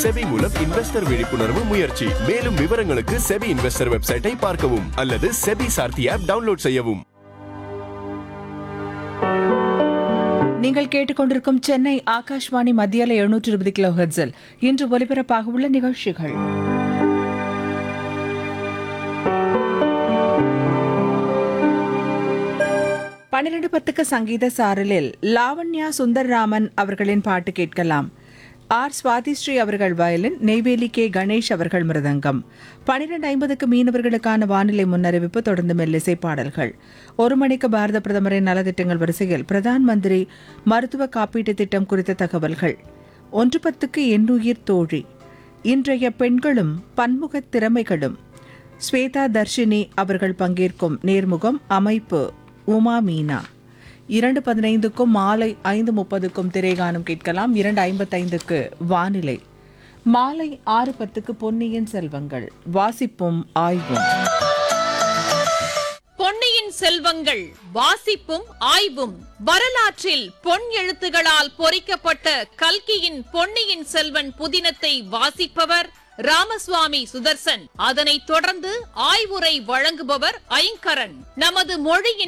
SEBI மூலம் investor விழிப்புணர்வு முயற்சி மேலும் விவரங்களுக்கு செபி இன்வெஸ்டர் வெப்சைட்டை பார்க்கவும் அல்லது செபி சார்த்தி ஆப் டவுன்லோட் செய்யவும் நீங்கள் கேட்டுக்கொண்டிருக்கும் சென்னை ஆகாஷ்வாணி மத்தியால எழுநூற்று இருபது கிலோ ஹெர்ட்ஸில் இன்று ஒலிபரப்பாக உள்ள நிகழ்ச்சிகள் பன்னிரண்டு பத்துக்கு சங்கீத சாரலில் லாவண்யா சுந்தர்ராமன் அவர்களின் பாட்டு கேட்கலாம் ஆர் சுவாதிஸ்ரீ அவர்கள் வயலின் நெய்வேலி கே கணேஷ் அவர்கள் மிருதங்கம் பன்னிரண்டு ஐம்பதுக்கு மீனவர்களுக்கான வானிலை முன்னறிவிப்பு தொடர்ந்து மெல்லிசை பாடல்கள் ஒரு மணிக்கு பாரத பிரதமரின் நலத்திட்டங்கள் வரிசையில் பிரதான் மந்திரி மருத்துவ காப்பீட்டு திட்டம் குறித்த தகவல்கள் ஒன்று பத்துக்கு எண்ணுயிர் தோழி இன்றைய பெண்களும் பன்முகத் திறமைகளும் ஸ்வேதா தர்ஷினி அவர்கள் பங்கேற்கும் நேர்முகம் அமைப்பு உமா மீனா இரண்டு பதினைந்துக்கும் மாலை ஐந்து முப்பதுக்கும் திரைகானம் கேட்கலாம் இரண்டு ஐம்பத்தைந்துக்கு வானிலை மாலை ஆறு பத்துக்கு பொன்னியின் செல்வங்கள் வாசிப்பும் ஆய்வும் பொன்னியின் செல்வங்கள் வாசிப்பும் ஆய்வும் வரலாற்றில் பொன் எழுத்துகளால் பொறிக்கப்பட்ட கல்கியின் பொன்னியின் செல்வன் புதினத்தை வாசிப்பவர் ராமசுவாமி சுதர்சன் அதனைத் தொடர்ந்து ஆய்வுரை வழங்குபவர் ஐங்கரன் நமது மொழியின்